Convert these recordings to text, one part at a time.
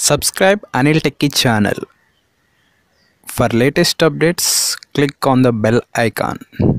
Subscribe Anil Techie channel. For latest updates, click on the bell icon.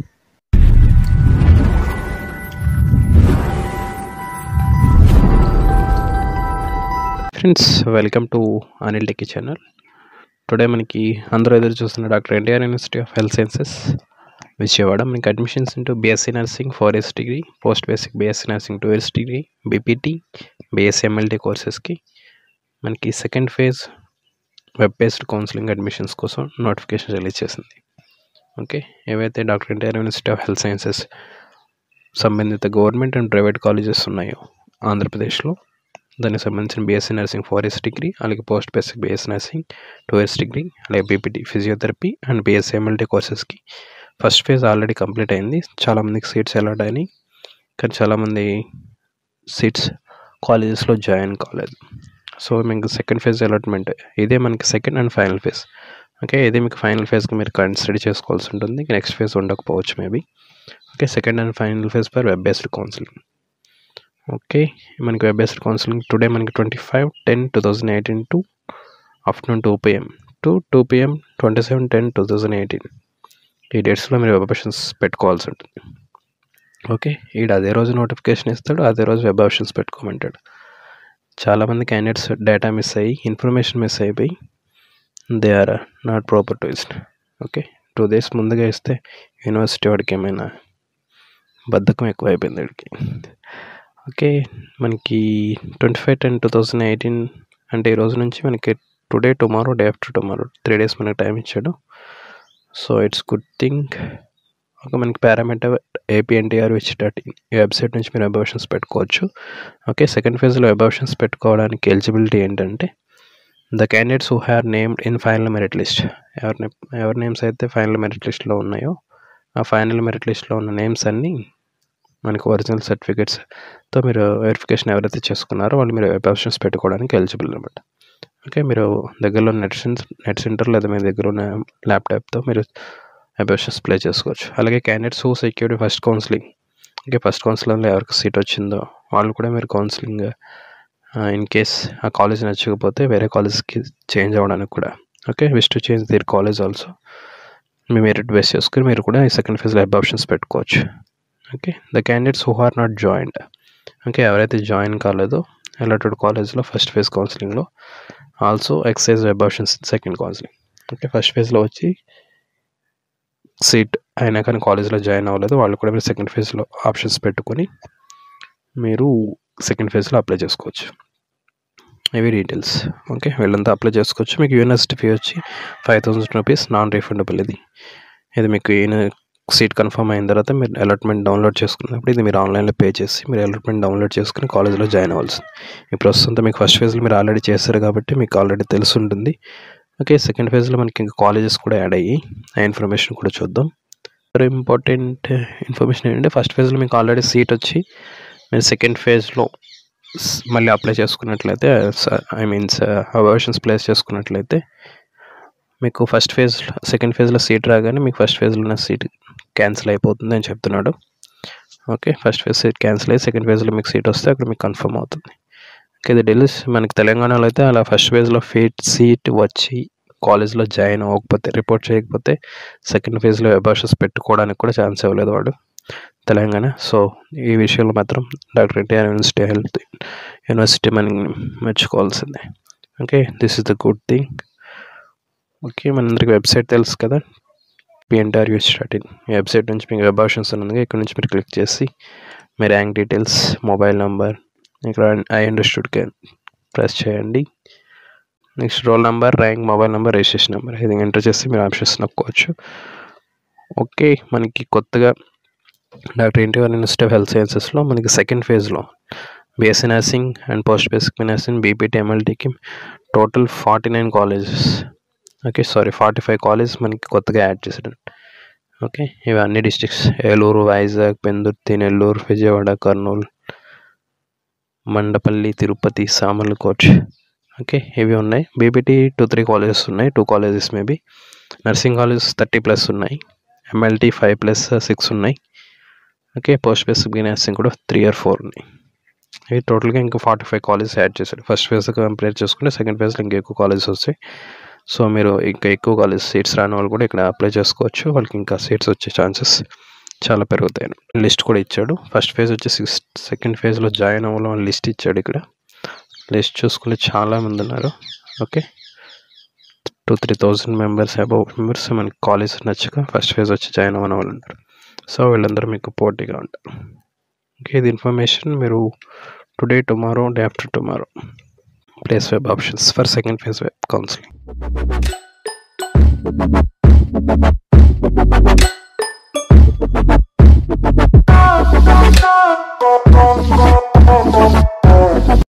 Friends welcome to Anil techie channel today మనకి అందరూ ఎదురు చూస్తున్న doctor NTR university of health sciences Vijayawada మనకి admissions into BSc nursing four years degree post basic BSc nursing two years degree BPT BSc MLT కోర్సెస్కి మనకి second phase web based counselling admissions కోసం notification release చేసింది okay ఏవైతే doctor NTR university of health sciences సంబంధిత government and private colleges ఉన్నాయో ఆంధ్రప్రదేశ్లో దానికి సంబంధించిన BSc nursing four years degree అలాగే post basic BSc nursing two years degree అలాగే BPT physiotherapy and BSc MLT కోర్సెస్కి ఫస్ట్ ఫేజ్ ఆల్రెడీ కంప్లీట్ అయింది చాలామందికి సీట్స్ అలాట్ అయినాయి కానీ చాలామంది సీట్స్ కాలేజెస్లో జాయిన్ కాలేదు సో మీకు సెకండ్ ఫేజ్ అలాట్మెంట్ ఇదే మనకి second and final phase okay ఇదే మీకు ఫైనల్ ఫేజ్కి మీరు కన్సిడర్ చేసుకోవాల్సి ఉంటుంది నెక్స్ట్ ఫేజ్ ఉండకపోవచ్చు maybe okay second and final phase for web based counselling okay మనకి వెబ్ బేస్డ్ కౌన్సిలింగ్ టుడే మనకి twenty five ten two thousand eighteen to afternoon two PM to two PM twenty seven ten two thousand eighteen ఈ డేట్స్లో మీరు web options పెట్టుకోవాల్సి ఉంటుంది okay ఈడ అదే రోజు నోటిఫికేషన్ ఇస్తాడు అదే రోజు వెబ్ ఆప్షన్స్ పెట్టుకోమంటాడు చాలామంది క్యాండిడేట్స్ డేటా మిస్ అయ్యి ఇన్ఫర్మేషన్ మిస్ అయిపోయి they are not proper to east okay two days ముందుగా ఇస్తే యూనివర్సిటీ వాడికి ఏమైనా బద్ధకం ఎక్కువ అయిపోయింది వాడికి ఓకే మనకి twenty five ten two thousand eighteen అంటే ఈ రోజు నుంచి మనకి today tomorrow day after tomorrow three days మనకి టైం ఇచ్చాడు సో ఇట్స్ గుడ్ థింగ్ ఒక మనకి పారామీటర్ ఏపీఎన్టీఆర్ విచ్ డాట్ ఈ వెబ్సైట్ నుంచి మీరు వెబ్ ఆప్షన్స్ పెట్టుకోవచ్చు ఓకే సెకండ్ ఫేజ్లో వెబ్ ఆప్షన్స్ పెట్టుకోవడానికి ఎలిజిబిలిటీ ఏంటంటే the candidates who are named in final merit list ఎవరి ఎవరి నేమ్స్ అయితే ఫైనల్ మెరిట్ లిస్ట్లో ఉన్నాయో ఆ ఫైనల్ మెరిట్ లిస్ట్లో ఉన్న నేమ్స్ అన్నీ మనకి ఒరిజినల్ సర్టిఫికేట్స్తో మీరు వెరిఫికేషన్ ఎవరైతే చేసుకున్నారో వాళ్ళు మీరు వెబ్ ఆప్షన్స్ పెట్టుకోవడానికి ఎలిజిబుల్ అనమాట ఓకే మీరు దగ్గరలో నెట్ నెట్ సెంటర్ లేదా మీ దగ్గర ఉన్న ల్యాప్టాప్తో మీరు వెబ్ ఆప్షన్స్ ప్లే చేసుకోవచ్చు అలాగే candidates who security first counselling okay first కౌన్సిలింగ్లో ఎవరికి సీట్ వచ్చిందో వాళ్ళు కూడా మీరు కౌన్సిలింగ్ ఇన్ కేస్ ఆ కాలేజ్ నచ్చకపోతే వేరే కాలేజ్కి చేంజ్ అవ్వడానికి కూడా okay wish to change their college also మీ మెరిట్ బేస్ చేసుకుని మీరు కూడా ఈ సెకండ్ ఫేజ్లో వెబ్ ఆప్షన్స్ పెట్టుకోవచ్చు okay the candidates who are not joined okay ఎవరైతే జాయిన్ కాలేదో అలాటెడ్ కాలేజ్లో ఫస్ట్ ఫేజ్ కౌన్సిలింగ్లో also exercise web options second counselling okay first ఫేజ్లో వచ్చి సీట్ అయినా కానీ కాలేజ్లో జాయిన్ అవ్వలేదు వాళ్ళు కూడా మీరు సెకండ్ ఫేజ్లో ఆప్షన్స్ పెట్టుకొని మీరు సెకండ్ ఫేజ్లో అప్లై చేసుకోవచ్చు ఇవి డీటెయిల్స్ ఓకే వీళ్ళంతా అప్లై చేసుకోవచ్చు మీకు యూనివర్సిటీ ఫీ వచ్చి five thousand rupees non refundable ఇది ఇది మీకు సీట్ కన్ఫర్మ్ అయిన తర్వాత మీరు అలాట్మెంట్ డౌన్లోడ్ చేసుకున్నప్పుడు ఇది మీరు ఆన్లైన్లో పే చేసి మీరు అలాట్మెంట్ డౌన్లోడ్ చేసుకుని కాలేజ్లో జాయిన్ అవ్వాల్సింది ఈ ప్రస్తుతం మీకు ఫస్ట్ ఫేజ్లో మీరు ఆల్రెడీ చేశారు కాబట్టి మీకు ఆల్రెడీ తెలిసి ఉంటుంది ఓకే సెకండ్ ఫేజ్లో మనకి ఇంకా కాలేజెస్ కూడా యాడ్ అయ్యి ఆ ఇన్ఫర్మేషన్ కూడా చూద్దాం వెరీ ఇంపార్టెంట్ ఇన్ఫర్మేషన్ ఏంటంటే ఫస్ట్ ఫేజ్లో మీకు ఆల్రెడీ సీట్ వచ్చి మీరు సెకండ్ ఫేజ్లో మళ్ళీ అప్లై చేసుకున్నట్లయితే ఐ మీన్స్ అవర్షన్స్ ప్లేస్ చేసుకున్నట్లయితే మీకు ఫస్ట్ ఫేజ్ సెకండ్ ఫేజ్లో సీట్ రాగానే మీకు ఫస్ట్ ఫేజ్లో ఉన్న సీట్ క్యాన్సిల్ అయిపోతుంది అని చెప్తున్నాడు okay first phase seat cancel అయ్యి సెకండ్ ఫేజ్లో మీకు సీట్ వస్తే అక్కడ మీకు కన్ఫర్మ్ అవుతుంది ఓకే ఇది ఢిల్లీ మనకి తెలంగాణలో అయితే అలా ఫస్ట్ ఫేజ్లో ఫీట్ సీట్ వచ్చి కాలేజ్లో జాయిన్ అవ్వకపోతే రిపోర్ట్ చేయకపోతే సెకండ్ ఫేజ్లో అబార్షన్స్ పెట్టుకోవడానికి కూడా ఛాన్స్ ఇవ్వలేదు వాడు తెలంగాణ సో ఈ విషయంలో మాత్రం doctor NTR university health university మనం మెచ్చుకోవాల్సిందే okay this is the good thing okay మనందరికి వెబ్సైట్ తెలుసు కదా పిఎన్టీఆర్ యూస్ డాట్ ఇన్ ఈ వెబ్సైట్ నుంచి మీకు వెబ్ ఆప్షన్స్ ఉన్నది ఇక్కడ నుంచి మీరు క్లిక్ చేసి మీ ర్యాంక్ డీటెయిల్స్ మొబైల్ నెంబర్ ఇక్కడ ఐ అండర్స్టూడ్ ప్రెస్ చేయండి next roll number rank mobile number registration number ఇది ఎంటర్ చేసి మీరు ఆప్షన్స్ నొక్కోవచ్చు ఓకే మనకి కొత్తగా doctor NTR university of health సైన్సెస్లో మనకి సెకండ్ ఫేజ్లో BSc nursing and post basic nursing BPT ఎంఎల్టీకి total forty nine colleges okay sorry forty five colleges మనకి కొత్తగా యాడ్ చేశాడు ఓకే ఇవి అన్ని డిస్ట్రిక్ట్స్ ఏలూరు వైజాగ్ పెందుర్తి నెల్లూరు విజయవాడ కర్నూలు మండపల్లి తిరుపతి సామర్లకోట్ ఓకే ఇవి ఉన్నాయి బీపీటీ టూ త్రీ కాలేజెస్ ఉన్నాయి two colleges maybe nursing colleges thirty plus ఉన్నాయి ఎంఎల్టీ ఫైవ్ ప్లస్ సిక్స్ ఉన్నాయి ఓకే పోస్ట్ బేసిక్ నర్సింగ్ కూడా త్రీ ఆర్ ఫోర్ ఉన్నాయి ఇది టోటల్గా ఇంకా ఫార్టీ ఫైవ్ కాలేజెస్ యాడ్ చేశాడు ఫస్ట్ ఫేజ్ కంపేర్ చేసుకుంటే సెకండ్ ఫేజ్లో ఇంకా ఎక్కువ కాలేజెస్ వస్తాయి సో మీరు ఇంకా ఎక్కువ కాలేజ్ సీట్స్ రాని వాళ్ళు కూడా ఇక్కడ అప్లై చేసుకోవచ్చు వాళ్ళకి ఇంకా సీట్స్ వచ్చే ఛాన్సెస్ చాలా పెరుగుతాయి లిస్ట్ కూడా ఇచ్చాడు ఫస్ట్ ఫేజ్ వచ్చి సిక్స్ సెకండ్ ఫేజ్లో జాయిన్ అవ్వాలని లిస్ట్ ఇచ్చాడు ఇక్కడ లిస్ట్ చూసుకుంటే చాలా మంది ఉన్నారు okay two three thousand members above members మనకి కాలేజ్ నచ్చక ఫస్ట్ ఫేజ్ వచ్చి జాయిన్ అవ్వని వాళ్ళు ఉన్నారు సో వీళ్ళందరూ మీకు పోటీగా ఉంటారు ఓకే ఇది ఇన్ఫర్మేషన్ మీరు today tomorrow day after tomorrow place web options for second phase web counselling